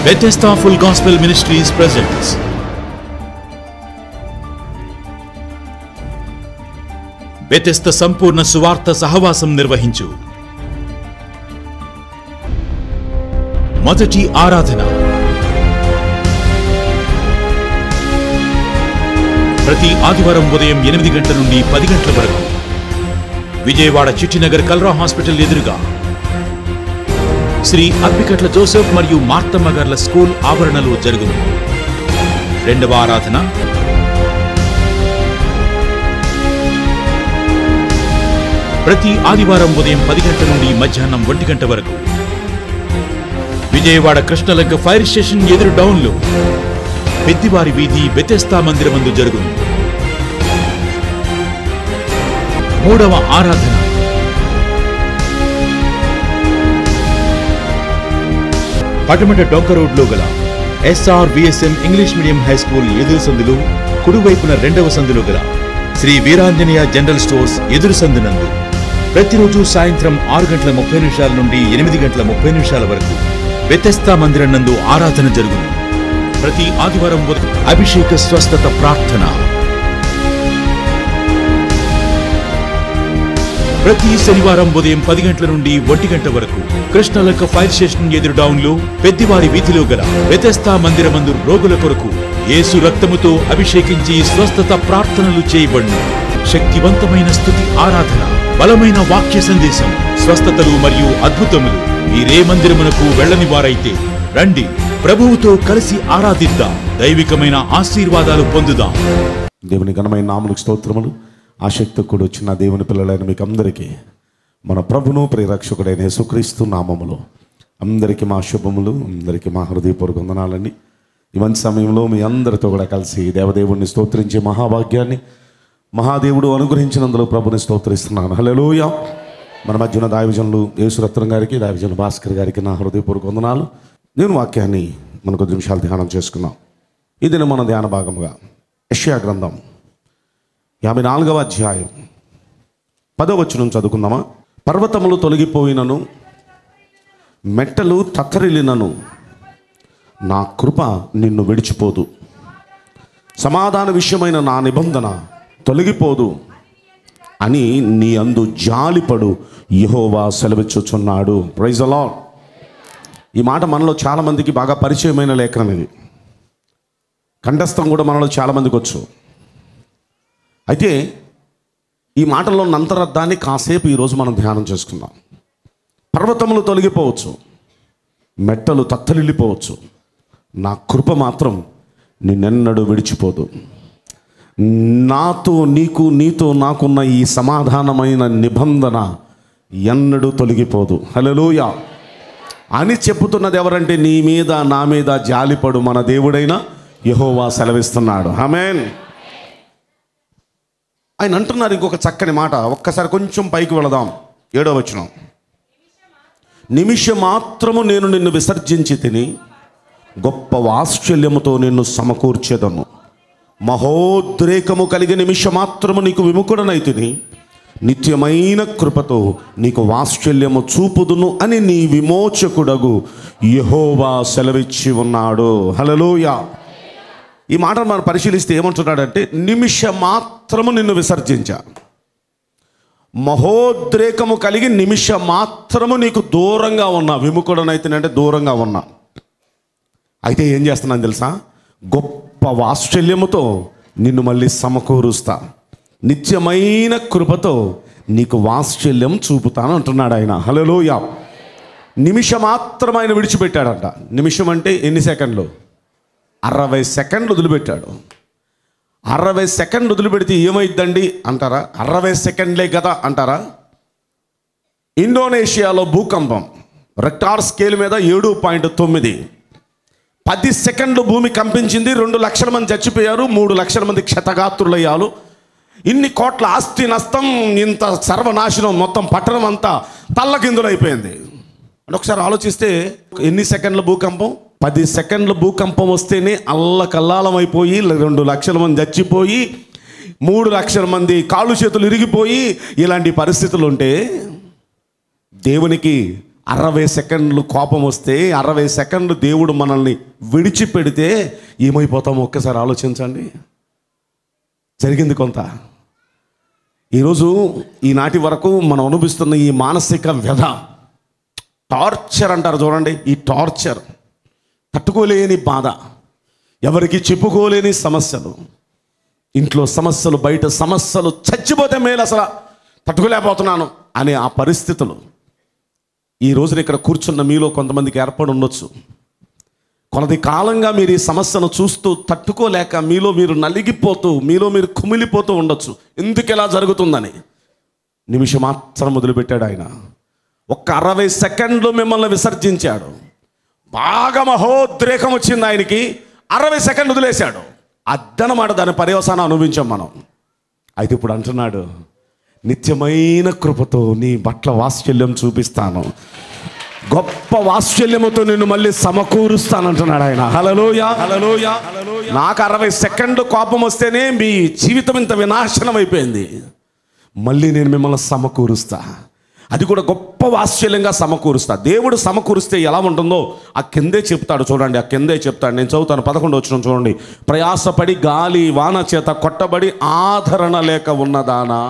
Bethesda Full Gospel Ministries presents Bethesda సంపూర్ణ సువార్త సహవాసం నిర్వహించు మొదటి ఆరాధన ప్రతి ఆదివారం ఉదయం ఎనిమిది గంటల నుండి పది గంటల వరకు విజయవాడ చిట్టినగర్ కల్రా హాస్పిటల్ ఎదురుగా శ్రీ అప్పికట్ల జోసెఫ్ మరియు మార్తమ్మ గార్ల స్కూల్ ఆవరణలో జరుగును రెండవ ఆరాధన ప్రతి ఆదివారం ఉదయం పది గంటల నుండి మధ్యాహ్నం ఒంటి గంట వరకు విజయవాడ కృష్ణలంక ఫైర్ స్టేషన్ ఎదురు డౌన్లో పెద్దివారి వీధి బెతెస్తా మందిరమందు జరుగును మూడవ ఆరాధన పటమట డొంక రోడ్లో గల SR VSM English medium high school ఎదురు సందులు కుడివైపున రెండవ సందులో గల శ్రీ వీరాంజనేయ జనరల్ స్టోర్స్ ఎదురు సందునందు ప్రతిరోజు సాయంత్రం ఆరు గంటల ముప్పై నిమిషాల నుండి ఎనిమిది గంటల ముప్పై నిమిషాల వరకు వ్యతస్థా మందిరం నందు ఆరాధన జరుగును ప్రతి ఆదివారం ఉదయం అభిషేక స్వస్థత ప్రార్థన ప్రతి శనివారం ఉదయం పది గంటల నుండి ఒంటి గంట వరకు కృష్ణలక్క ఫైర్ స్టేషన్ ఎదురు డౌన్ లో పెద్దివారి వీధిలో గల వ్యతస్థా మందిరమందు రోగుల కొరకు యేసు రక్తముతో అభిషేకించి స్వస్థత ప్రార్థనలు చేయబడును శక్తివంతమైన స్థుతి ఆరాధన బలమైన వాక్య సందేశం స్వస్థతలు మరియు అద్భుతములు మీరే మందిరమునకు వెళ్ళని వారైతే రండి ప్రభువుతో కలిసి ఆరాధిద్దాం దైవికమైన ఆశీర్వాదాలు పొందుదాం దేవుని ఘనమైన నామలకు స్తోత్రములు ఆసక్తి కూడా వచ్చిన దేవుని పిల్లలైన మీకు అందరికీ మన ప్రభును ప్రియరక్షకుడైన యేసుక్రీస్తు నామములో అందరికీ మా శుభములు అందరికీ మా హృదయపూర్వక వందనాలండి ఈ మంచి సమయంలో మీ అందరితో కూడా కలిసి దేవదేవుడిని స్తోత్రించే మహాభాగ్యాన్ని మహాదేవుడు అనుగ్రహించినందులో ప్రభుని స్తోత్రిస్తున్నాను హలోయ మన మధ్యన దావిజనులు యేసురత్నం గారికి దావిజనులు భాస్కర్ గారికి నా హృదయపూర్వక వందనాలు నేను వాక్యాన్ని మన కొద్ది నిమిషాలు ధ్యానం చేసుకున్నాం ఇది మన ధ్యాన భాగముగా యష్యా గ్రంథం యాభై నాలుగవ అధ్యాయం పదవచనం చదువుకుందామా పర్వతములు తొలగిపోయినను మెట్టలు తత్తరిల్లినను నా కృప నిన్ను విడిచిపోదు సమాధాన విషయమైన నా నిబంధన తొలగిపోదు అని నీ అందు జాలిపడు యహోవా సెలవిచ్చుచున్నాడు ప్రైజ్ అలా ఈ మాట మనలో చాలామందికి బాగా పరిచయమైన లేఖనం ఇది కంఠస్థం కూడా మనలో చాలామందికి వచ్చు అయితే ఈ మాటలో నంతరర్థాన్ని కాసేపు ఈరోజు మనం ధ్యానం చేసుకుందాం పర్వతములు తొలగిపోవచ్చు మెట్టలు తత్తలిల్లిపోవచ్చు నా కృప మాత్రం నిన్నెన్నడూ విడిచిపోదు నాతో నీకు నీతో నాకున్న ఈ సమాధానమైన నిబంధన ఎన్నడూ తొలగిపోదు హలోయ అని చెప్పుతున్నది ఎవరంటే నీ మీద నా మీద జాలిపడు మన దేవుడైన యహోవా సెలవిస్తున్నాడు ఆమెన్ ఆయన అంటున్నారు ఇంకొక చక్కని మాట ఒక్కసారి కొంచెం పైకి వెళదాం ఏడో వచనం నిమిషం మాత్రము నేను నిన్ను విసర్జించి తిని గొప్ప వాత్సల్యముతో నిన్ను సమకూర్చేదను మహోద్రేకము కలిగి నిమిషం మాత్రము నీకు విముఖుడనైతిని నిత్యమైన కృపతో నీకు వాత్సల్యము చూపుదును అని నీ విమోచకుడగు యహోవా సెలవిచ్చి ఉన్నాడు హలలోయ ఈ మాట మనం పరిశీలిస్తే ఏమంటున్నాడంటే నిమిష మాత్రము నిన్ను విసర్జించా మహోద్రేకము కలిగి నిమిష మాత్రము నీకు దూరంగా ఉన్నా విముఖుడనైతేనంటే దూరంగా ఉన్నా అయితే ఏం చేస్తున్నాను తెలుసా గొప్ప వాత్సల్యముతో నిన్ను మళ్ళీ సమకూరుస్తా నిత్యమైన కృపతో నీకు వాత్సల్యం చూపుతాను అంటున్నాడు ఆయన హలోయ నిమిషం మాత్రం ఆయన విడిచిపెట్టాడంట నిమిషం అంటే ఎన్ని సెకండ్లు అరవై సెకండ్లు వదిలిపెట్టాడు అరవై సెకండ్లు వదిలిపెడితే ఏమైద్దండి అంటారా అరవై సెకండ్లే కదా అంటారా ఇండోనేషియాలో భూకంపం రెక్టార్ స్కేల్ మీద ఏడు పాయింట్ తొమ్మిది పది సెకండ్లు భూమి కంపించింది రెండు లక్షల మంది చచ్చిపోయారు మూడు లక్షల మంది క్షతగాత్రులయ్యారు ఇన్ని కోట్ల ఆస్తి నష్టం ఇంత సర్వనాశనం మొత్తం పట్టణం అంతా తల్లకిందులైపోయింది అంటే ఒకసారి ఆలోచిస్తే ఎన్ని సెకండ్ల భూకంపం పది సెకండ్ల భూకంపం వస్తేనే అల్లకల్లాలం అయిపోయి రెండు లక్షల మంది చచ్చిపోయి మూడు లక్షల మంది కాళ్ళు చేతులు ఇరిగిపోయి ఇలాంటి పరిస్థితులు ఉంటే దేవునికి అరవై సెకండ్లు కోపం వస్తే అరవై సెకండ్లు దేవుడు మనల్ని విడిచిపెడితే ఏమైపోతామో ఒక్కసారి ఆలోచించండి జరిగింది కొంత ఈరోజు ఈనాటి వరకు మనం అనుభవిస్తున్న ఈ మానసిక వ్యధ టార్చర్ అంటారు చూడండి ఈ టార్చర్ తట్టుకోలేని బాధ ఎవరికి చెప్పుకోలేని సమస్యలు ఇంట్లో సమస్యలు బయట సమస్యలు చచ్చిపోతే మేలు అసలు తట్టుకోలేకపోతున్నాను అనే ఆ పరిస్థితులు ఈ రోజున ఇక్కడ కూర్చున్న మీలో కొంతమందికి ఏర్పడి ఉండొచ్చు కొలది కాలంగా మీరు ఈ సమస్యను చూస్తూ తట్టుకోలేక మీలో మీరు నలిగిపోతూ మీలో మీరు కుమిలిపోతూ ఉండొచ్చు ఎందుకు ఇలా జరుగుతుందని నిమిషం మాత్రం మొదలుపెట్టాడు ఆయన ఒక్క అరవై సెకండ్లు మిమ్మల్ని విసర్జించాడు బాగా మహోద్రేకం వచ్చింది ఆయనకి అరవై సెకండ్లు వదిలేశాడు అద్దనమాట దాని పర్యవసానం అనుభవించాం మనం అయితే ఇప్పుడు అంటున్నాడు నిత్యమైన కృపతో నీ పట్ల వాత్సల్యం చూపిస్తాను గొప్ప వాత్సల్యముతో నిన్ను మళ్ళీ సమకూరుస్తానంటున్నాడు ఆయన హలలోయ హలలోయ నాకు అరవై సెకండ్లు కోపం వస్తేనే మీ జీవితం ఇంత వినాశనం అయిపోయింది మళ్ళీ నేను మిమ్మల్ని సమకూరుస్తా అది కూడా గొప్ప వాత్సల్యంగా సమకూరుస్తా దేవుడు సమకూరిస్తే ఎలా ఉంటుందో ఆ కిందే చెప్తాడు చూడండి ఆ కిందే చెప్తాడు నేను చదువుతాను పదకొండు వచ్చిన చూడండి ప్రయాసపడి గాలి వాన చేత కొట్టబడి ఆదరణ లేక ఉన్నదానా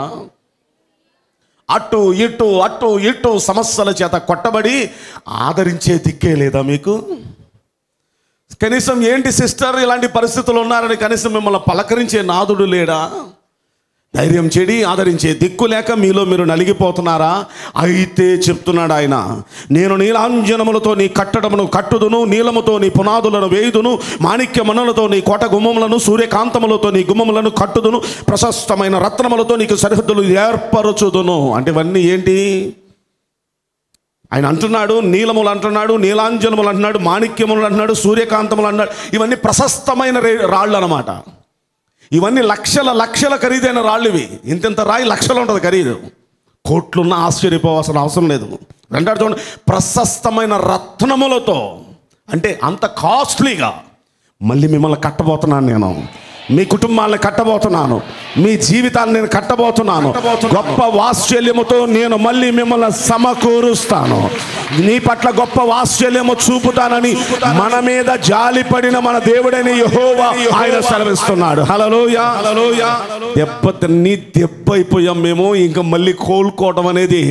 అటు ఇటు అటు ఇటు సమస్యల చేత కొట్టబడి ఆదరించే దిక్కే లేదా మీకు కనీసం ఏంటి సిస్టర్ ఇలాంటి పరిస్థితులు ఉన్నారని కనీసం మిమ్మల్ని పలకరించే నాదుడు లేడా ధైర్యం చెడి ఆదరించే దిక్కు లేక మీలో మీరు నలిగిపోతున్నారా అయితే చెప్తున్నాడు ఆయన నేను నీలాంజనములతో నీ కట్టడమును కట్టుదును నీలముతో నీ పునాదులను వేయుదును మాణిక్య మనులతో నీ కోట గుమ్మములను సూర్యకాంతములతో నీ గుమ్మములను కట్టుదును ప్రశస్తమైన రత్నములతో నీకు సరిహద్దులు ఏర్పరచుదును అంటే ఇవన్నీ ఏంటి ఆయన అంటున్నాడు నీలములు అంటున్నాడు నీలాంజనములు అంటున్నాడు మాణిక్యములు అంటున్నాడు సూర్యకాంతములు అంటున్నాడు ఇవన్నీ ప్రశస్తమైన రే- రాళ్ళు అన్నమాట ఇవన్నీ లక్షల లక్షల ఖరీదైన రాళ్ళు ఇవి ఇంతింత రాయి లక్షలు ఉంటుంది ఖరీదు కోట్లున్న ఆశ్చర్యపోవాల్సిన అవసరం లేదు రెండాడు చూడండి ప్రశస్తమైన రత్నములతో అంటే అంత కాస్ట్లీగా మళ్ళీ మిమ్మల్ని కట్టబోతున్నాను నేను మీ కుటుంబాలను కట్టబోతున్నాను మీ జీవితాన్ని నేను కట్టబోతున్నాను గొప్ప వాత్సల్యముతో నేను మళ్ళీ మిమ్మల్ని సమకూరుస్తాను నీ పట్ల గొప్ప వాత్సల్యము చూపుతానని మన మీద జాలిపడిన మన దేవుడైన యెహోవా ఆయన సెలవిస్తున్నాడు హలలోయ హలలోయ దెబ్బ నీ దెబ్బ అయిపోయాం మేము ఇంకా మళ్ళీ కోలుకోవటం అనేది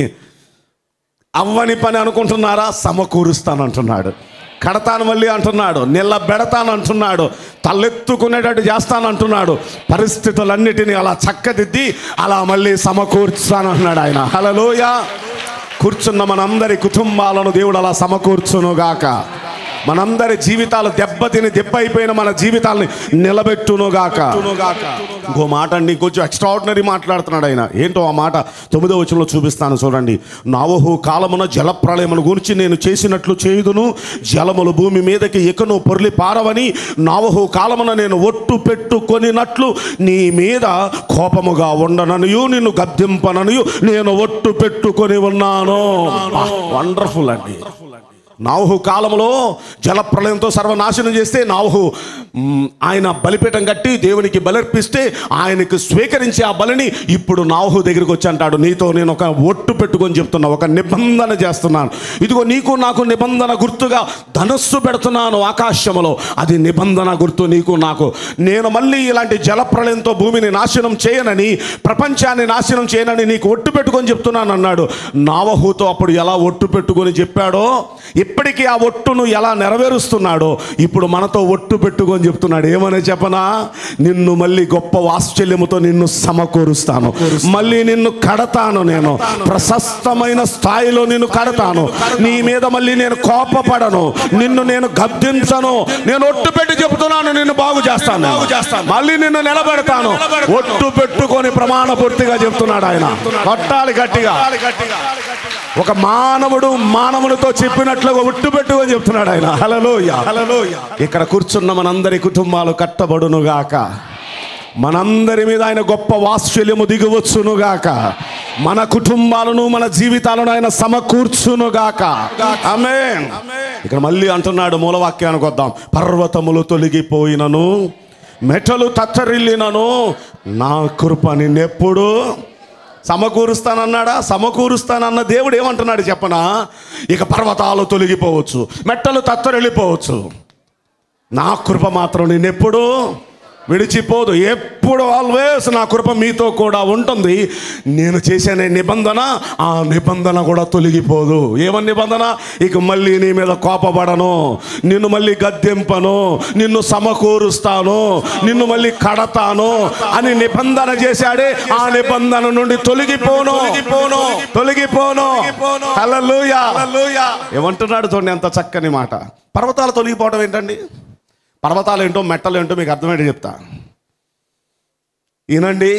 అవ్వని పని అనుకుంటున్నారా సమకూరుస్తానంటున్నాడు కడతాను మళ్ళీ అంటున్నాడు నిల్లబెడతాను అంటున్నాడు తలెత్తుకునేటట్టు చేస్తాను అంటున్నాడు పరిస్థితులన్నిటినీ అలా చక్కదిద్ది అలా మళ్ళీ సమకూర్చానంటున్నాడు ఆయన హలలోయ కూర్చున్న మనందరి కుటుంబాలను దేవుడు అలా సమకూర్చునుగాక మనందరి జీవితాలు దెబ్బతిని దెబ్బ అయిపోయిన మన జీవితాలని నిలబెట్టునుగాక ఇంకో మాట అండి కొంచెం ఎక్స్ట్రాడినరీ మాట్లాడుతున్నాడు ఆయన ఏంటో ఆ మాట తొమ్మిదో వచనంలో చూపిస్తాను చూడండి నావహు కాలమున జల ప్రళయమును గురించి నేను చేసినట్లు చేయుదును జలములు భూమి మీదకి ఎకను పొర్లి పారవని నావహు కాలమున నేను ఒట్టు పెట్టుకొనినట్లు నీ మీద కోపముగా ఉండననియు నిన్ను గద్దింపననియు నేను ఒట్టు పెట్టుకొని ఉన్నాను వండర్ఫుల్ అండి నావుహు కాలంలో జలప్రలయంతో సర్వనాశనం చేస్తే నావుహు మ్, ఆయన బలిపీఠం కట్టి దేవునికి బలర్పిస్తే ఆయనకు స్వీకరించి ఆ బలిని ఇప్పుడు నావుహు దగ్గరికి వచ్చి అంటాడు నీతో నేను ఒక ఒట్టు పెట్టుకొని చెప్తున్నా ఒక నిబంధన చేస్తున్నాను ఇదిగో నీకు నాకు నిబంధన గుర్తుగా ధనస్సు పెడుతున్నాను ఆకాశములో అది నిబంధన గుర్తు నీకు నాకు నేను మళ్ళీ ఇలాంటి జలప్రలయంతో భూమిని నాశనం చేయనని ప్రపంచాన్ని నాశనం చేయనని నీకు ఒట్టు పెట్టుకొని చెప్తున్నాను అన్నాడు నావహుతో అప్పుడు ఎలా ఒట్టు పెట్టుకొని చెప్పాడో ఇప్పటికీ ఆ ఒట్టును ఎలా నెరవేరుస్తున్నాడో ఇప్పుడు మనతో ఒట్టు పెట్టుకొని చెప్తున్నాడు ఏమని చెప్పనా నిన్ను మళ్ళీ గొప్ప వాత్సల్యముతో నిన్ను సమకూరుస్తాను మళ్ళీ నిన్ను కడతాను నేను ప్రశస్తమైన స్థాయిలో నిన్ను కడతాను నీ మీద మళ్ళీ నేను కోపపడను నిన్ను నేను గద్దించను నేను ఒట్టు పెట్టి చెప్తున్నాను నిన్ను బాగు చేస్తాను బాగు చేస్తాను మళ్ళీ నిన్ను నిలబెడతాను ఒట్టు పెట్టుకొని ప్రమాణ పూర్తిగా చెప్తున్నాడు ఆయన కొట్టాలి గట్టిగా ఒక మానవుడు మానవునితో చెప్పినట్లుగా ఒట్టు పెట్టుకొని చెప్తున్నాడు ఆయన హలలోయ హలలోయ ఇక్కడ కూర్చున్న మనందరి కుటుంబాలు కట్టబడునుగాక మనందరి మీద ఆయన గొప్ప వాత్సల్యము దిగువచ్చునుగాక మన కుటుంబాలను మన జీవితాలను ఆయన సమకూర్చునుగాక ఆమేన్ ఇక్కడ మళ్ళీ అంటున్నాడు మూలవాక్యానికి వద్దాం పర్వతములు తొలగిపోయినను మెటలు తత్తరిల్లినను నా కృప నిన్నెప్పుడు సమకూరుస్తానన్నాడా సమకూరుస్తానన్న దేవుడు ఏమంటున్నాడు చెప్పనా ఇక పర్వతాలు తొలగిపోవచ్చు మెట్టలు తత్తరెళ్ళిపోవచ్చు నా కృప మాత్రం నేనెప్పుడు విడిచిపోదు ఎప్పుడు ఆల్వేస్ నా కృప మీతో కూడా ఉంటుంది నేను చేసే నిబంధన ఆ నిబంధన కూడా తొలగిపోదు ఏమని నిబంధన ఇక మళ్ళీ నీ మీద కోపపడను నిన్ను మళ్ళీ గద్దెంపను నిన్ను సమకూరుస్తాను నిన్ను మళ్ళీ కడతాను అని నిబంధన చేశాడే ఆ నిబంధన నుండి తొలగిపోను తొలగిపోను తొలగిపోను హల్లెలూయా ఏమంటున్నాడు చూడండి ఎంత చక్కని మాట పర్వతాలు తొలగిపోవడం ఏంటండి పర్వతాలు ఏంటో మెట్టలు ఏంటో మీకు అర్థమయ్యేది చెప్తా ఈనండి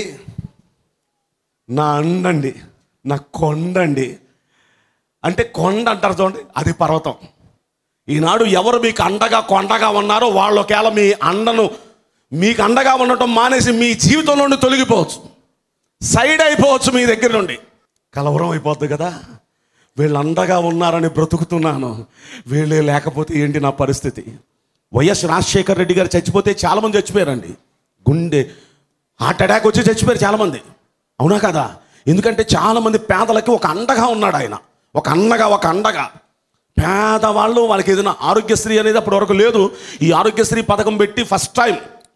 నా అండండి నా కొండండి అంటే కొండ అంటారు చూడండి అది పర్వతం ఈనాడు ఎవరు మీకు అండగా కొండగా ఉన్నారో వాళ్ళు ఒకవేళ మీ అండను మీకు అండగా ఉండటం మానేసి మీ జీవితం నుండి తొలగిపోవచ్చు సైడ్ అయిపోవచ్చు మీ దగ్గర నుండి కలవరం అయిపోద్ది కదా వీళ్ళు అండగా ఉన్నారని బ్రతుకుతున్నాను వీళ్ళే లేకపోతే ఏంటి నా పరిస్థితి వైఎస్ రాజశేఖర్ రెడ్డి గారు చచ్చిపోతే చాలామంది చచ్చిపోయారండి గుండె హార్ట్ అటాక్ వచ్చి చచ్చిపోయారు చాలామంది అవునా కదా ఎందుకంటే చాలామంది పేదలకి ఒక అండగా ఉన్నాడు ఆయన ఒక అన్నగా ఒక అండగా పేదవాళ్ళు వాళ్ళకి ఏదైనా ఆరోగ్యశ్రీ అనేది అప్పటి వరకు లేదు ఈ ఆరోగ్యశ్రీ పథకం పెట్టి first time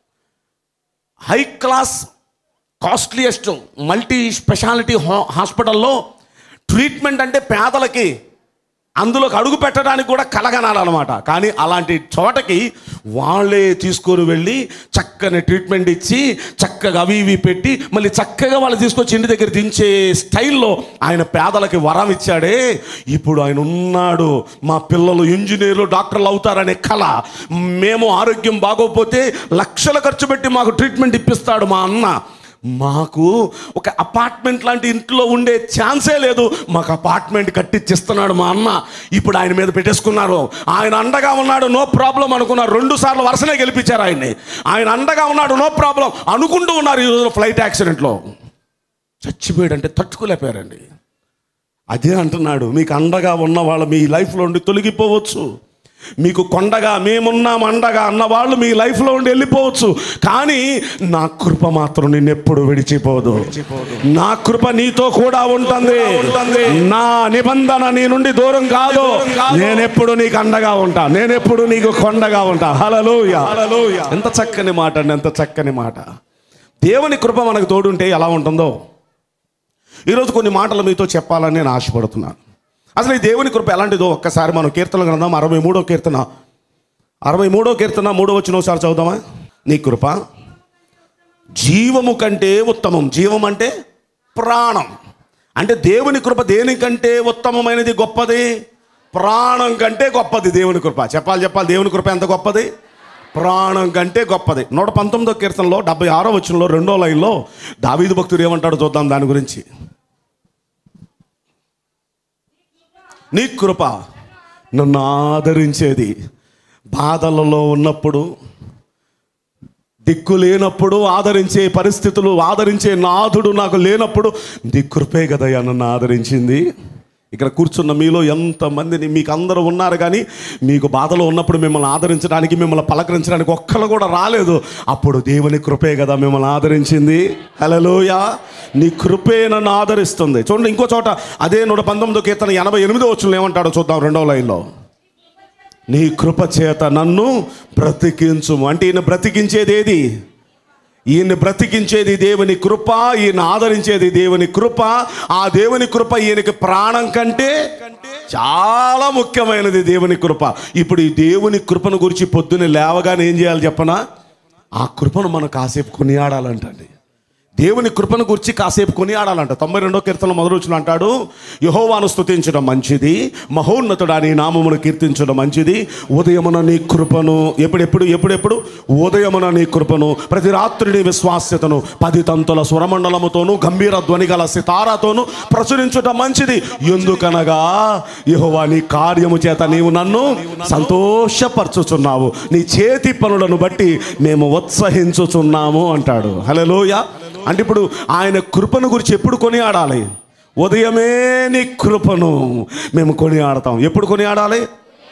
high class costliest multi speciality హా- హాస్పిటల్లో ట్రీట్మెంట్ అంటే పేదలకి అందులోకి అడుగు పెట్టడానికి కూడా కలగనాలన్నమాట కానీ అలాంటి చోటకి వాళ్ళే తీసుకొని వెళ్ళి చక్కని ట్రీట్మెంట్ ఇచ్చి చక్కగా అవి ఇవి పెట్టి మళ్ళీ చక్కగా వాళ్ళు తీసుకొచ్చి ఇంటి దగ్గర దించే స్టైల్లో ఆయన పేదలకి వరం ఇచ్చాడే ఇప్పుడు ఆయన ఉన్నాడు మా పిల్లలు ఇంజనీర్లు డాక్టర్లు అవుతారనే కళ మేము ఆరోగ్యం బాగోకపోతే లక్షల ఖర్చు పెట్టి మాకు ట్రీట్మెంట్ ఇప్పిస్తాడు మా అన్న మాకు ఒక అపార్ట్మెంట్ లాంటి ఇంట్లో ఉండే ఛాన్సే లేదు మాకు అపార్ట్మెంట్ కట్టిచ్చిస్తున్నాడు మా అన్న ఇప్పుడు ఆయన మీద పెట్టేసుకున్నారు ఆయన అండగా ఉన్నాడు నో ప్రాబ్లం అనుకున్నారు రెండు సార్లు వరుసనే గెలిపించారు ఆయన్ని ఆయన అండగా ఉన్నాడు నో ప్రాబ్లం అనుకుంటూ ఉన్నారు ఈ రోజు ఫ్లైట్ యాక్సిడెంట్లో చచ్చిపోయాడు అంటే తట్టుకోలేకపోయారండి అదే అంటున్నాడు మీకు అండగా ఉన్న వాళ్ళు మీ లైఫ్లో ఉండి తొలగిపోవచ్చు మీకు కొండగా మేమున్నాం అండగా అన్నవాళ్ళు మీ లైఫ్లో ఉండి వెళ్ళిపోవచ్చు కానీ నా కృప మాత్రం నిన్నెప్పుడు విడిచిపోదు నా కృప నీతో కూడా ఉంటుంది నా నిబంధన నీ నుండి దూరం కాదు నేనెప్పుడు నీకు అండగా ఉంటా నేనెప్పుడు నీకు కొండగా ఉంటా హలలోయ ఎంత చక్కని మాట అండి ఎంత చక్కని మాట దేవుని కృప మనకు తోడుంటే ఎలా ఉంటుందో ఈరోజు కొన్ని మాటలు మీతో చెప్పాలని నేను ఆశపడుతున్నాను అసలు ఈ దేవుని కృప ఎలాంటిదో ఒక్కసారి మనం కీర్తన గ్రంథం అరవై మూడో కీర్తన అరవై మూడో కీర్తన మూడో వచ్చిన ఒకసారి చదువుదామా నీ కృప జీవము కంటే ఉత్తమం జీవం అంటే ప్రాణం అంటే దేవుని కృప దేనికంటే ఉత్తమమైనది గొప్పది ప్రాణం కంటే గొప్పది దేవుని కృప చెప్పాలి చెప్పాలి దేవుని కృప ఎంత గొప్పది ప్రాణం కంటే గొప్పది నూట పంతొమ్మిదో కీర్తనలో డెబ్బై ఆరో వచనంలో రెండో లైన్లో దావీదు భక్తుడు ఏమంటాడో చూద్దాం దాని గురించి నీ కృప నన్ను ఆదరించేది బాధలలో ఉన్నప్పుడు దిక్కు లేనప్పుడు ఆదరించే పరిస్థితులు ఆదరించే నాథుడు నాకు లేనప్పుడు నీ కృపే కదయ్యా నన్ను ఆదరించింది ఇక్కడ కూర్చున్న మీలో ఎంతమందిని మీకు అందరూ ఉన్నారు కానీ మీకు బాధలో ఉన్నప్పుడు మిమ్మల్ని ఆదరించడానికి మిమ్మల్ని పలకరించడానికి ఒక్కరు కూడా రాలేదు అప్పుడు దేవుని కృపే కదా మిమ్మల్ని ఆదరించింది హలోయ నీ కృపే నన్ను ఆదరిస్తుంది చూడండి ఇంకో చోట అదే నూట పంతొమ్మిదో కీర్తన ఎనభై ఎనిమిదో వచ్చిన ఏమంటాడో చూద్దాం రెండవ లైన్లో నీ కృప చేత నన్ను బ్రతికించుము అంటే ఈయన బ్రతికించేది ఏది ఈయన బ్రతికించేది దేవుని కృప ఈయన ఆదరించేది దేవుని కృప ఆ దేవుని కృప ఈయనకి ప్రాణం కంటే చాలా ముఖ్యమైనది దేవుని కృప ఇప్పుడు ఈ దేవుని కృపను గురించి పొద్దున్నే లేవగానే ఏం చేయాలి చెప్పనా ఆ కృపను మనం కాసేపు కొనియాడాలంటండి దేవుని కృపను గురించి కాసేపు కొనియాడాలంట తొంభై రెండో కీర్తన మొదలు వచ్చిన అంటాడు యహోవాను స్తుతించడం మంచిది మహోన్నతుడా నీ నామమును కీర్తించడం మంచిది ఉదయమున నీ కృపను ఎప్పుడెప్పుడు ఎప్పుడెప్పుడు ఉదయమున నీ కృపను ప్రతి రాత్రి నీ విశ్వాస్యతను పది తంతుల స్వరమండలముతోను గంభీర ధ్వని గల సితారాతోను ప్రచురించడం మంచిది ఎందుకనగా యహోవా నీ కార్యము చేత నీవు నన్ను సంతోషపరచుచున్నావు నీ చేతి పనులను బట్టి మేము ఉత్సహించుచున్నాము అంటాడు హలోయ అంటే ఇప్పుడు ఆయన కృపను గురించి ఎప్పుడు కొనియాడాలి ఉదయమే నీ కృపను మేము కొనియాడతాం ఎప్పుడు కొనియాడాలి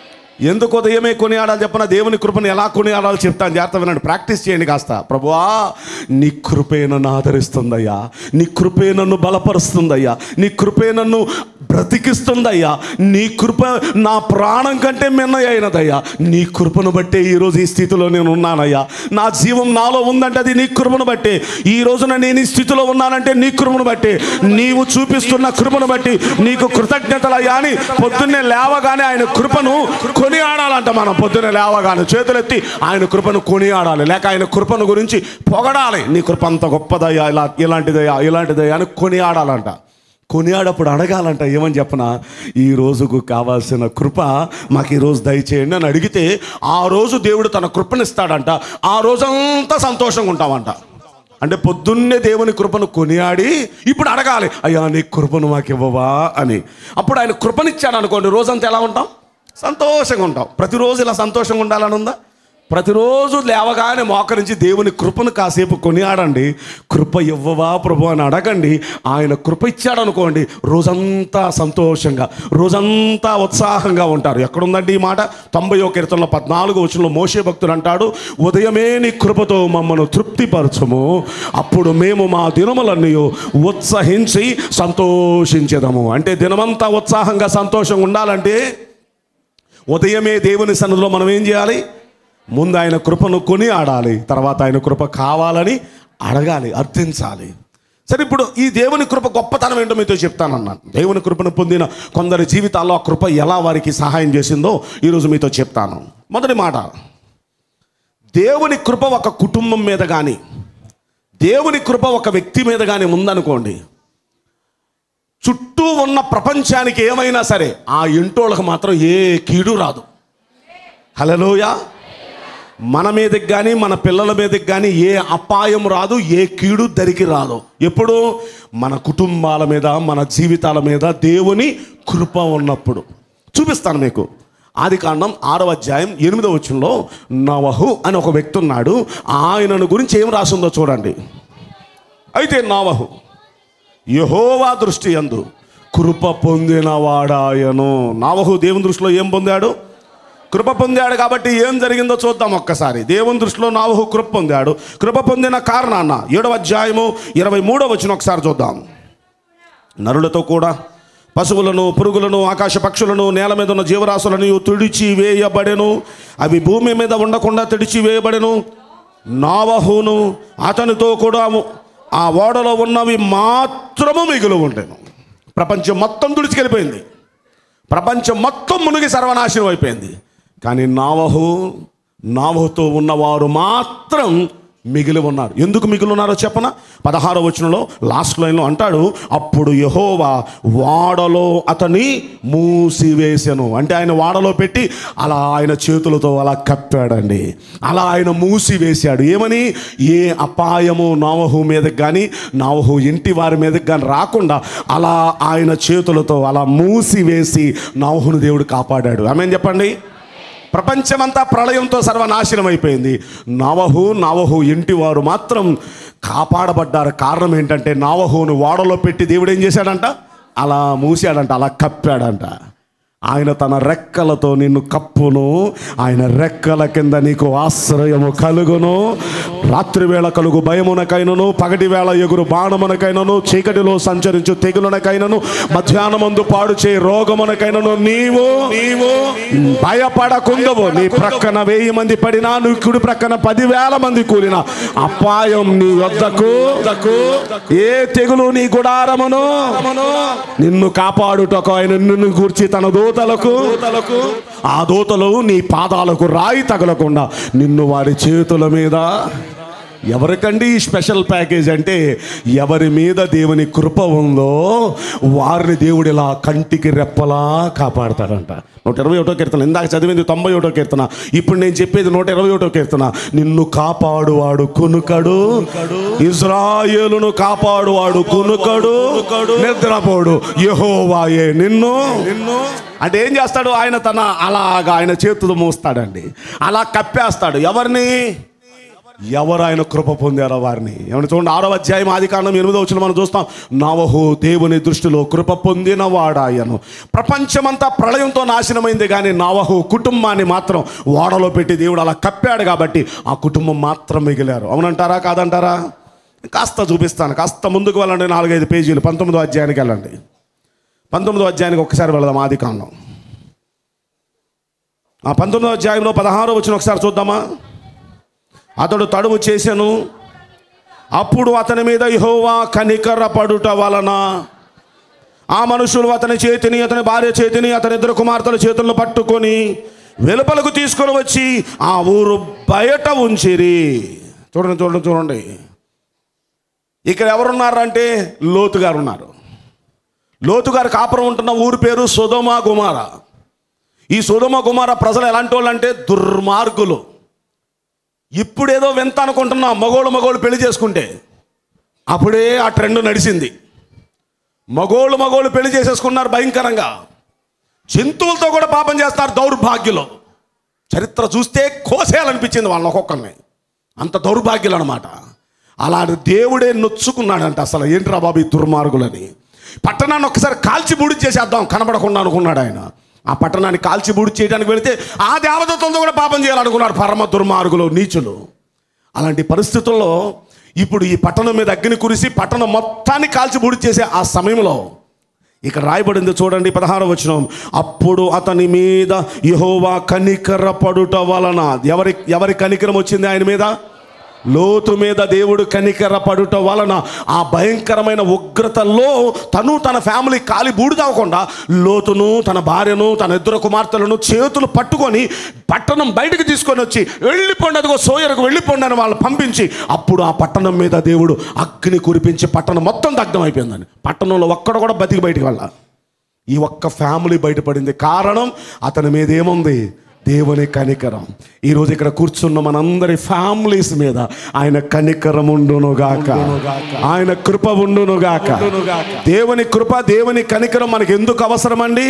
ఎందుకు ఉదయమే కొనియాడాలి చెప్పిన దేవుని కృపను ఎలా కొనియాడాలో చెప్తాను జాగ్రత్త వినండి ప్రాక్టీస్ చేయండి కాస్త ప్రభువా నీ కృపే నన్ను ఆదరిస్తుందయ్యా నీ కృపే నన్ను బలపరుస్తుందయ్యా నీ కృపే నన్ను బ్రతికిస్తుందయ్యా నీ కృప నా ప్రాణం కంటే మిన్నయైనదయ్యా నీ కృపను బట్టే ఈరోజు ఈ స్థితిలో నేను ఉన్నానయ్యా నా జీవం నాలో ఉందంటే అది నీ కృపను బట్టే ఈ రోజున నేను ఈ స్థితిలో ఉన్నానంటే నీ కృపను బట్టి నీవు చూపిస్తున్న కృపను బట్టి నీకు కృతజ్ఞతలయ్యా అని పొద్దున్నే లేవగానే ఆయన కృపను కొని ఆడాలంట మనం పొద్దున్నే లేవగానే చేతులెత్తి ఆయన కృపను కొని ఆడాలి లేక ఆయన కృపను గురించి పొగడాలి నీ కృప అంత గొప్పదయ్యా ఇలా ఇలాంటిదయ్యా ఇలాంటిదయ్యా అని కొని ఆడాలంట కొనియాడప్పుడు అడగాలంట ఏమని చెప్పనా ఈ రోజుకు కావాల్సిన కృప మాకు ఈ రోజు దయచేయండి అని అడిగితే ఆ రోజు దేవుడు తన కృపనిస్తాడంట ఆ రోజంతా సంతోషంగా ఉంటామంట అంటే పొద్దున్నే దేవుని కృపను కొనియాడి ఇప్పుడు అడగాలి అయ్యా నీ కృపను మాకు ఇవ్వవా అని అప్పుడు ఆయన కృపనిచ్చాడు అనుకోండి రోజంతా ఎలా ఉంటాం సంతోషంగా ఉంటాం ప్రతిరోజు ఇలా సంతోషంగా ఉండాలని ఉందా ప్రతిరోజు లేవగానే మోకరించి దేవుని కృపను కాసేపు కొనియాడండి కృప ఇవ్వవా ప్రభు అని అడగండి ఆయన కృప ఇచ్చాడు అనుకోండి రోజంతా సంతోషంగా రోజంతా ఉత్సాహంగా ఉంటారు ఎక్కడుందండి ఈ మాట తొంభై ఒక కీర్తనలో పద్నాలుగు వచనంలో మోసే భక్తుడు అంటాడు ఉదయమే నీ కృపతో మమ్మను తృప్తిపరచము అప్పుడు మేము మా దినములన్నీ ఉత్సహించి సంతోషించదము అంటే దినమంతా ఉత్సాహంగా సంతోషంగా ఉండాలంటే ఉదయమే దేవుని సన్నిధిలో మనం ఏం చేయాలి ముందు ఆయన కృపను కొని ఆడాలి తర్వాత ఆయన కృప కావాలని అడగాలి అర్థించాలి సరే ఇప్పుడు ఈ దేవుని కృప గొప్పతనం ఏంటో మీతో చెప్తానన్నాను దేవుని కృపను పొందిన కొందరి జీవితాల్లో ఆ కృప ఎలా వారికి సహాయం చేసిందో ఈరోజు మీతో చెప్తాను మొదటి మాట దేవుని కృప ఒక కుటుంబం మీద కానీ దేవుని కృప ఒక వ్యక్తి మీద కానీ ఉందనుకోండి చుట్టూ ఉన్న ప్రపంచానికి ఏమైనా సరే ఆ ఇంటోళ్ళకి మాత్రం ఏ కీడు రాదు హలోయ మన మీదకి కానీ మన పిల్లల మీదకి కానీ ఏ అపాయం రాదు ఏ కీడు దరికి రాదు ఎప్పుడు మన కుటుంబాల మీద మన జీవితాల మీద దేవుని కృప ఉన్నప్పుడు చూపిస్తాను మీకు ఆది కాండం ఆరవ అధ్యాయం ఎనిమిదవ వచ్చంలో నవహు అని ఒక వ్యక్తి ఉన్నాడు ఆయనను గురించి ఏం రాసిందో చూడండి అయితే నావహు యహోవా దృష్టి యందు కృప పొందినవాడాయను నావహు దేవుని దృష్టిలో ఏం పొందాడు కృప పొందాడు కాబట్టి ఏం జరిగిందో చూద్దాం ఒక్కసారి దేవుని దృష్టిలో నావహు కృప పొందాడు కృప పొందిన కారణాన్న ఏడవ అధ్యాయము ఇరవై మూడవ వచ్చిన ఒకసారి చూద్దాం నరులతో కూడా పశువులను పురుగులను ఆకాశ పక్షులను నేల మీద ఉన్న జీవరాశులను తుడిచి వేయబడెను అవి భూమి మీద ఉండకుండా తుడిచి వేయబడెను నావహును అతనితో కూడా ఆ ఓడలో ఉన్నవి మాత్రము మిగులు ఉండెను ప్రపంచం మొత్తం తుడిచికెళ్ళిపోయింది ప్రపంచం మొత్తం మునిగి సర్వనాశనం అయిపోయింది కానీ నావహు నావహుతో ఉన్నవారు మాత్రం మిగిలి ఉన్నారు ఎందుకు మిగిలి ఉన్నారో చెప్పన పదహారో వచనంలో లాస్ట్ లైన్లో అంటాడు అప్పుడు యహోవా వాడలో అతని మూసివేసెను అంటే ఆయన వాడలో పెట్టి అలా ఆయన చేతులతో అలా కప్పాడండి అలా ఆయన మూసివేశాడు ఏమని ఏ అపాయము నావహు మీదకి కానీ నావహు ఇంటి వారి మీదకి కానీ రాకుండా అలా ఆయన చేతులతో అలా మూసివేసి నావహును దేవుడు కాపాడాడు ఆమె చెప్పండి ప్రపంచమంతా ప్రళయంతో సర్వనాశనం అయిపోయింది నావహు నావహు ఇంటి వారు మాత్రం కాపాడబడ్డారు కారణం ఏంటంటే నావహును వాడలో పెట్టి దేవుడు ఏం చేశాడంట అలా మూసాడంట అలా కప్పాడంట ఆయన తన రెక్కలతో నిన్ను కప్పును ఆయన రెక్కల కింద నీకు ఆశ్రయము కలుగును రాత్రి వేళ కలుగు భయమునకైనను పగటి వేళ ఎగురు బాణమునకైనను చీకటిలో సంచరించు తెగులునకైనను మధ్యాహ్నమందు పాడు చే రోగమునకైనను నీవు నీవు భయపడకుండవు నీ ప్రక్కన వెయ్యి మంది పడినా నీ కుడి ప్రక్కన పదివేల మంది కూలిన అపాయం నీ వద్దకు ఏ తెగులు నీ గుడారమును నిన్ను కాపాడుటకు ఆయన నిన్ను గూర్చి తన దూతలకు ఆ దూతలు నీ పాదాలకు రాయి తగలకుండా నిన్ను వారి చేతుల మీద ఎవరికండి ఈ స్పెషల్ ప్యాకేజ్ అంటే ఎవరి మీద దేవుని కృప ఉందో వారిని దేవుడు ఇలా కంటికి రెప్పలా కాపాడతాడంట నూట ఇరవై ఒకటో కీర్తన ఇందాక చదివింది తొంభై ఒకటో కీర్తన ఇప్పుడు నేను చెప్పేది నూట ఇరవై ఒకటో కీర్తన నిన్ను కాపాడువాడు కునుకడు ఇజ్రాయేలును కాపాడువాడు కునుకడు నిద్రపోడు యెహోవాయే నిన్ను నిన్ను అంటే ఏం చేస్తాడు ఆయన తన అలాగా ఆయన చేతులు మూస్తాడండి అలా కప్పేస్తాడు ఎవరిని ఎవరు ఆయన కృప పొందారో వారిని ఏమన్నా చూడండి ఆరో అధ్యాయం ఆది కాండం ఎనిమిదో వచ్చిన మనం చూస్తాం నవహు దేవుని దృష్టిలో కృప పొందిన వాడాయను ప్రపంచమంతా ప్రళయంతో నాశనమైంది కానీ నవహు కుటుంబాన్ని మాత్రం ఓడలో పెట్టి దేవుడు అలా కప్పాడు కాబట్టి ఆ కుటుంబం మాత్రం మిగిలారు అవునంటారా కాదంటారా కాస్త చూపిస్తాను కాస్త ముందుకు వెళ్ళండి నాలుగైదు పేజీలు పంతొమ్మిదో అధ్యాయానికి వెళ్ళండి పంతొమ్మిదో అధ్యాయానికి ఒక్కసారి వెళదాం ఆది కాండం ఆ పంతొమ్మిదో అధ్యాయంలో పదహారో వచ్చిన ఒకసారి చూద్దామా అతడు తడువు చేశాను అప్పుడు అతని మీద యెహోవా కనికర పడుట వలన ఆ మనుషులు అతని చేతిని అతని భార్య చేతిని అతని ఇద్దరు కుమార్తెల చేతులను పట్టుకొని వెలుపలకు తీసుకొని వచ్చి ఆ ఊరు బయట ఉంచిరి చూడండి చూడండి చూడండి ఇక్కడ ఎవరున్నారంటే లోతు గారు ఉన్నారు లోతు గారు కాపురం ఉంటున్న ఊరి పేరు సుధమ కుమార ఈ సుధమ కుమార ప్రజలు ఎలాంటి వాళ్ళు అంటే దుర్మార్గులు ఇప్పుడేదో వింత అనుకుంటున్నాం మగోళ్ళు మగోళ్ళు పెళ్లి చేసుకుంటే అప్పుడే ఆ ట్రెండ్ నడిచింది మగోళ్ళు మగోళ్ళు పెళ్లి చేసేసుకున్నారు భయంకరంగా జంతువులతో కూడా పాపం చేస్తారు దౌర్భాగ్యులు చరిత్ర చూస్తే కోసేయాలనిపించింది వాళ్ళని ఒక్కొక్కరిని అంత దౌర్భాగ్యులు అనమాట అలాంటి దేవుడే నొచ్చుకున్నాడంట అసలు ఏంట్రా బాబు ఈ దుర్మార్గులని పట్టణాన్ని ఒక్కసారి కాల్చి బూడి చేసేద్దాం కనబడకుండా అనుకున్నాడు ఆయన ఆ పట్టణాన్ని కాల్చి బూడి చేయడానికి వెళితే ఆ దేవతలతో కూడా పాపం చేయాలనుకున్నారు పరమ దుర్మార్గులు నీచులు అలాంటి పరిస్థితుల్లో ఇప్పుడు ఈ పట్టణం మీద అగ్ని కురిసి పట్టణం మొత్తాన్ని కాల్చి బూడి చేసే ఆ సమయంలో ఇక్కడ రాయబడింది చూడండి పదహారు వచనం అప్పుడు అతని మీద యహోవా కనికర పడుట వలన ఎవరి ఎవరి కనికరం వచ్చింది ఆయన మీద లోతు మీద దేవుడు కనికర పడుట వలన ఆ భయంకరమైన ఉగ్రతలో తను తన ఫ్యామిలీ కాలి బూడిదవ్వకుండా లోతును తన భార్యను తన ఇద్దరు కుమార్తెలను చేతులు పట్టుకొని పట్టణం బయటకు తీసుకొని వచ్చి వెళ్ళిపోండి అదిగో సోయరకు వెళ్ళిపోండి అని వాళ్ళు పంపించి అప్పుడు ఆ పట్టణం మీద దేవుడు అగ్ని కురిపించి పట్టణం మొత్తం దగ్ధం అయిపోయిందని పట్టణంలో ఒక్కడ కూడా బతికి బయటికి వెళ్ళ ఈ ఒక్క ఫ్యామిలీ బయటపడింది కారణం అతని మీద ఏముంది దేవుని కనికరం ఈరోజు ఇక్కడ కూర్చున్న మనందరి ఫ్యామిలీస్ మీద ఆయన కనికరం ఉండునుగాక ఆయన కృప ఉండునుగాక దేవుని కృప దేవుని కనికరం మనకి ఎందుకు అవసరమండి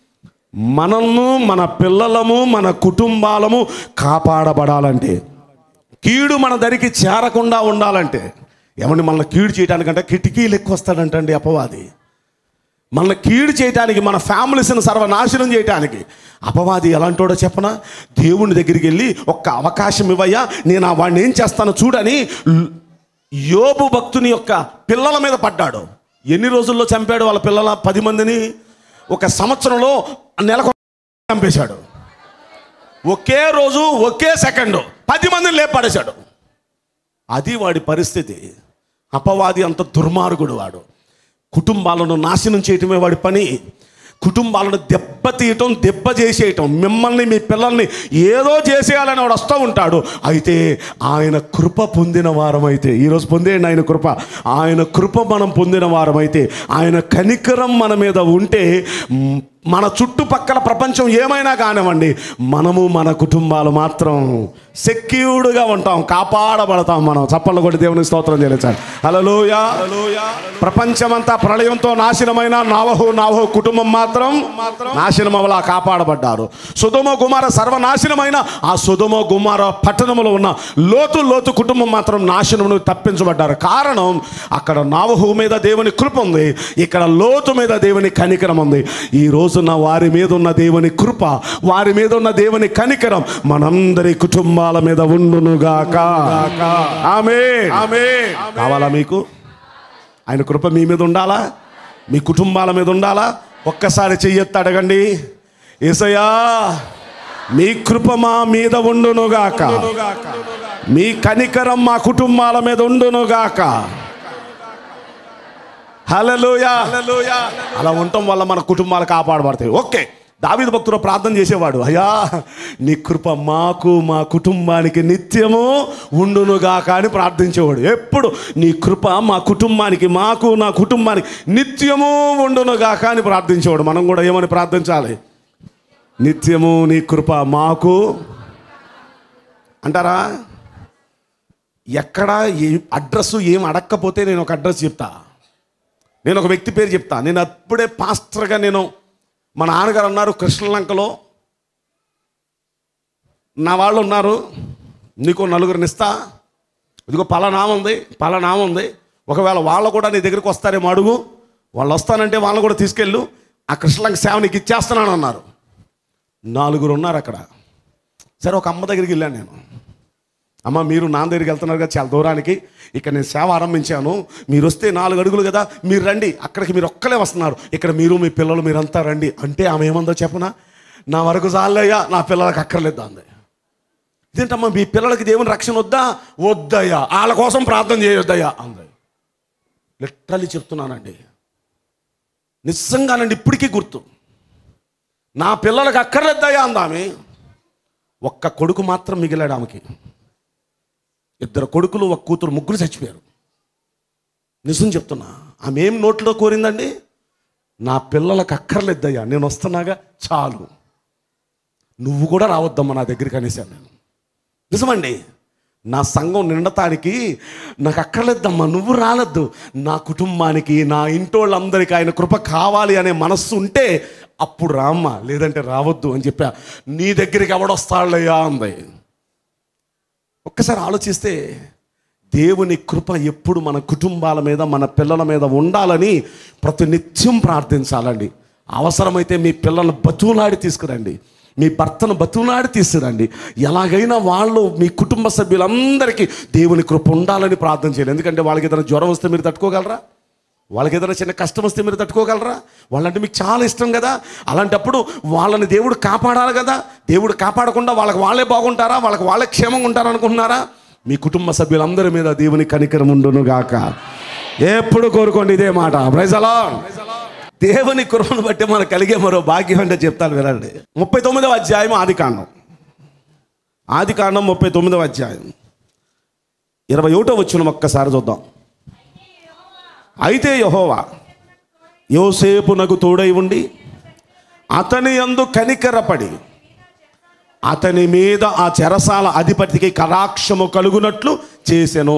మనల్ని మన పిల్లలము మన కుటుంబాలము కాపాడబడాలంటే కీడు మన దరికి చేరకుండా ఉండాలంటే ఏమండి మనల్ని కీడు చేయడానికంటే కిటికీలు ఎక్కువ వస్తాడంటండి అపవాది మనల్ని కీడు చేయటానికి మన ఫ్యామిలీస్ని సర్వనాశనం చేయటానికి అపవాది ఎలాంటోడో చెప్పనా దేవుని దగ్గరికి వెళ్ళి ఒక్క అవకాశం ఇవ్వయ్యా నేను ఆ వాడిని ఏం చేస్తానో చూడని ల్- యోబు భక్తుని యొక్క పిల్లల మీద పడ్డాడు ఎన్ని రోజుల్లో చంపాడు వాళ్ళ పిల్లల పది మందిని ఒక సంవత్సరంలో నెలకు చంపేశాడు ఒకే రోజు ఒకే సెకండ్ పది మందిని లేపాడేశాడు అది వాడి పరిస్థితి అపవాది అంత దుర్మార్గుడు వాడు కుటుంబాలను నాశనం చేయటమే వాడి పని కుటుంబాలను దెబ్బతీయటం దెబ్బ చేసేయటం మిమ్మల్ని మీ పిల్లల్ని ఏదో చేసేయాలని వాడు వస్తూ ఉంటాడు అయితే ఆయన కృప పొందిన వారమైతే ఈరోజు పొందేయండి ఆయన కృప ఆయన కృప మనం పొందిన వారమైతే ఆయన కనికరం మన మీద ఉంటే మ్, మన చుట్టుపక్కల ప్రపంచం ఏమైనా కానివ్వండి మనము మన కుటుంబాలు మాత్రం సెక్యూర్డ్గా ఉంటాం కాపాడబడతాం మనం చప్పళ్ళు కొట్టి దేవుని స్తోత్రం చేయలేదు హలోయ ప్రపంచమంతా ప్రళయంతో నాశనమైన నావహు నావహు కుటుంబం మాత్రం నాశనం అవలా కాపాడబడ్డారు సుధమ కుమార సర్వనాశనమైన ఆ సుధమ కుమార పట్టణంలో ఉన్న లోతు లోతు కుటుంబం మాత్రం నాశనమును తప్పించబడ్డారు కారణం అక్కడ నావహు మీద దేవుని కృప ఉంది ఇక్కడ లోతు మీద దేవుని కనికరం ఉంది ఈ రోజున వారి మీద ఉన్న దేవుని కృప వారి మీద ఉన్న దేవుని కనికరం మనందరి కుటుంబాల మీద ఉండునుగాక ఆమె ఆమె కావాలా మీకు ఆయన కృప మీ మీద ఉండాలా మీ కుటుంబాల మీద ఉండాలా ఒక్కసారి చెయ్యెత్తి అడగండి ఏసయ్యా మీ కృప మా మీద ఉండునుగాక మీ కనికరం మా కుటుంబాల మీద ఉండునుగాక హల్లెలూయా అలా ఉండటం వల్ల మన కుటుంబాలు కాపాడబడతాయి ఓకే దావీదు భక్తుడు ప్రార్థన చేసేవాడు అయ్యా నీ కృప మాకు మా కుటుంబానికి నిత్యము ఉండునుగాక అని ప్రార్థించేవాడు ఎప్పుడు నీ కృప మా కుటుంబానికి మాకు నా కుటుంబానికి నిత్యము ఉండునుగాక అని ప్రార్థించేవాడు మనం కూడా ఏమని ప్రార్థించాలి నిత్యము నీ కృప మాకు అంటారా ఎక్కడ ఏ అడ్రస్ ఏం అడక్కపోతే నేను ఒక అడ్రస్ చెప్తా నేను ఒక వ్యక్తి పేరు చెప్తా నేను అప్పుడే పాస్టర్గా నేను మా నాన్నగారు అన్నారు కృష్ణలంకలో నా వాళ్ళు ఉన్నారు నీకు నలుగురిని ఇస్తా ఇదిగో పలానామ ఉంది పలానామ ఉంది ఒకవేళ వాళ్ళు కూడా నీ దగ్గరికి వస్తారేమో అడుగు వాళ్ళు వస్తానంటే వాళ్ళని కూడా తీసుకెళ్ళు ఆ కృష్ణలంక సేవ నీకు ఇచ్చేస్తున్నాను అన్నారు నాలుగురు ఉన్నారు అక్కడ సరే ఒక అమ్మ దగ్గరికి వెళ్ళాను నేను అమ్మ మీరు నాన్న దగ్గరికి వెళ్తున్నారు కదా చాలా దూరానికి ఇక్కడ నేను సేవ ఆరంభించాను మీరు వస్తే నాలుగు అడుగులు కదా మీరు రండి అక్కడికి మీరు ఒక్కలే వస్తున్నారు ఇక్కడ మీరు మీ పిల్లలు మీరంతా రండి అంటే ఆమె ఏమందో చెప్పనా నా వరకు చాలయ్యా నా పిల్లలకు అక్కర్లేదు అంది ఇదేంటమ్మా మీ పిల్లలకి దేవుని రక్షణ వద్దా వద్దయ్యా వాళ్ళ కోసం ప్రార్థన చేయొద్దయ్యా అంది లిటరలీ చెప్తున్నానండి నిజంగానండి ఇప్పటికీ గుర్తు నా పిల్లలకు అక్కర్లేద్దయ్యా అందామె ఒక్క కొడుకు మాత్రం మిగిలాడు ఆమెకి ఇద్దరు కొడుకులు ఒక కూతురు ముగ్గురు చచ్చిపోయారు నిజం చెప్తున్నా ఆమె ఏం నోట్లో కోరిందండి నా పిల్లలకు అక్కర్లేద్దయ్యా నేను వస్తున్నాగా చాలు నువ్వు కూడా రావద్దమ్మా నా దగ్గరికి అనేసాను నేను నిజమండి నా సంఘం నిండటానికి నాకు అక్కర్లేద్దమ్మా నువ్వు రాలద్దు నా కుటుంబానికి నా ఇంటోళ్ళందరికీ ఆయన కృప కావాలి అనే మనస్సు ఉంటే అప్పుడు రామ్మా లేదంటే రావద్దు అని చెప్పా నీ దగ్గరికి ఎవడొస్తాళ్ళయ్యా అంది ఒక్కసారి ఆలోచిస్తే దేవుని కృప ఎప్పుడు మన కుటుంబాల మీద మన పిల్లల మీద ఉండాలని ప్రతి నిత్యం ప్రార్థించాలండి అవసరమైతే మీ పిల్లలను బతువులాడి తీసుకురండి మీ భర్తను బతువులాడి తీసుకురండి ఎలాగైనా వాళ్ళు మీ కుటుంబ సభ్యులందరికీ దేవుని కృప ఉండాలని ప్రార్థన చేయాలి ఎందుకంటే వాళ్ళకి ఏదైనా జ్వరం వస్తే మీరు తట్టుకోగలరా వాళ్ళకి ఏదైనా చిన్న కష్టం వస్తే మీరు తట్టుకోగలరా వాళ్ళంటే మీకు చాలా ఇష్టం కదా అలాంటప్పుడు వాళ్ళని దేవుడు కాపాడాలి కదా దేవుడు కాపాడకుండా వాళ్ళకి వాళ్ళే బాగుంటారా వాళ్ళకి వాళ్ళే క్షేమంగా ఉంటారా అనుకుంటున్నారా మీ కుటుంబ సభ్యులందరి మీద దేవుని కనికరం ఉండును గాక ఎప్పుడు కోరుకోండి ఇదే మాట ప్రైజలా దేవుని కృపను బట్టి మనకు కలిగే మరో భాగ్యం అంటే చెప్తాను వినండి ముప్పై తొమ్మిదవ అధ్యాయం ఆది కాండం ఆది కాండం ముప్పై తొమ్మిదవ అధ్యాయం ఇరవై ఒకటో వచ్చిన ఒక్కసారి చూద్దాం అయితే యహోవా యోసేపునకు తోడై ఉండి అతని యందు కనికరపడి అతని మీద ఆ చెరసాల అధిపతికి కటాక్షము కలుగునట్లు చేసెను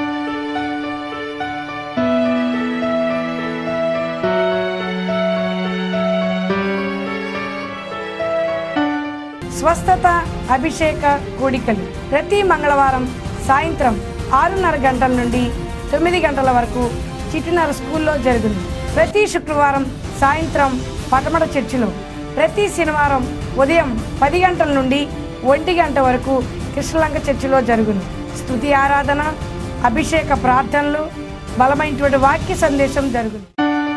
స్వస్థత అభిషేక కూడికలు ప్రతి మంగళవారం సాయంత్రం ఆరున్నర గంటల నుండి తొమ్మిది గంటల వరకు చిటినర స్కూల్లో జరుగును ప్రతి శుక్రవారం సాయంత్రం పటమట చర్చిలో ప్రతి శనివారం ఉదయం పది గంటల నుండి ఒంటి గంట వరకు కృష్ణలంక చర్చిలో జరుగును స్తుతి ఆరాధన అభిషేక ప్రార్థనలు బలమైనటువంటి వాక్య సందేశం జరుగును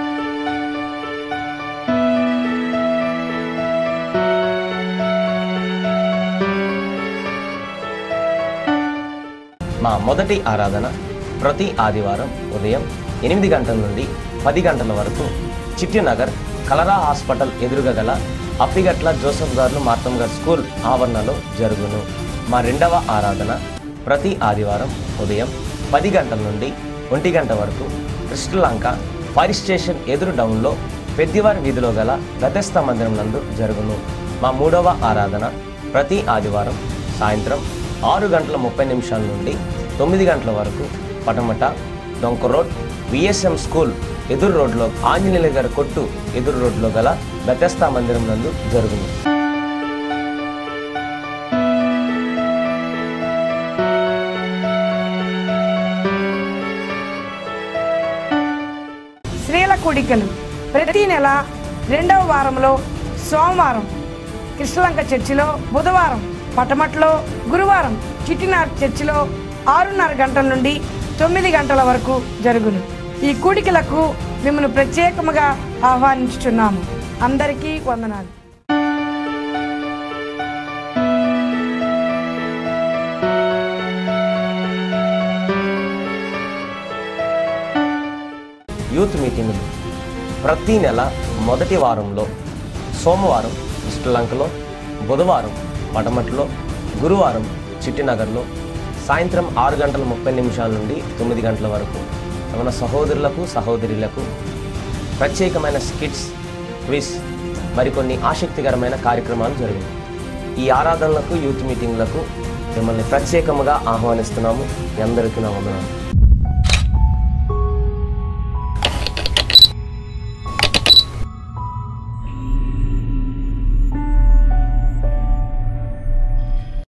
మా మొదటి ఆరాధన ప్రతి ఆదివారం ఉదయం ఎనిమిది గంటల నుండి పది గంటల వరకు చిట్టినగర్ కలరా హాస్పిటల్ ఎదురుగా గల అప్పిగట్ల జోసఫ్ గారు మార్తం గారు స్కూల్ ఆవరణలో జరుగును మా రెండవ ఆరాధన ప్రతి ఆదివారం ఉదయం పది గంటల నుండి ఒంటి గంట వరకు కృష్ణలంక ఫైర్ స్టేషన్ ఎదురు డౌన్లో పెద్దివారి వీధిలో గల గతస్థ మందిరం నందు జరుగును మా మూడవ ఆరాధన ప్రతి ఆదివారం సాయంత్రం ఆరు గంటల ముప్పై నిమిషాల నుండి తొమ్మిది గంటల వరకు పటమట డొంక రోడ్ విఎస్ఎం స్కూల్ ఎదురు రోడ్లో ఆంజనేయుల గారి కొట్టు ఎదురు రోడ్లో గల బెతస్తా మందిరం నందు జరుగును స్త్రీల కూడికలు ప్రతి నెల రెండవ వారంలో సోమవారం కృష్ణలంక చర్చిలో బుధవారం పటమట్లో గురువారం చిట్టినార్ చర్చిలో ఆరున్నర గంటల నుండి తొమ్మిది గంటల వరకు జరుగును ఈ కూడికలకు మిమ్మల్ని ప్రత్యేకముగా ఆహ్వానించుచున్నాము అందరికీ వందనాలు యూత్ మీటింగులు ప్రతి నెల మొదటి వారంలో సోమవారం శ్రీలంకలో బుధవారం పడమట్లో గురువారం చిట్టినగర్లో సాయంత్రం ఆరు గంటల ముప్పై నిమిషాల నుండి తొమ్మిది గంటల వరకు మన సహోదరులకు సహోదరులకు ప్రత్యేకమైన స్కిట్స్ క్విజ్ మరికొన్ని ఆసక్తికరమైన కార్యక్రమాలు జరిగాయి ఈ ఆరాధనలకు యూత్ మీటింగ్లకు మిమ్మల్ని ప్రత్యేకముగా ఆహ్వానిస్తున్నాము మీ అందరికీ నా వందనాలు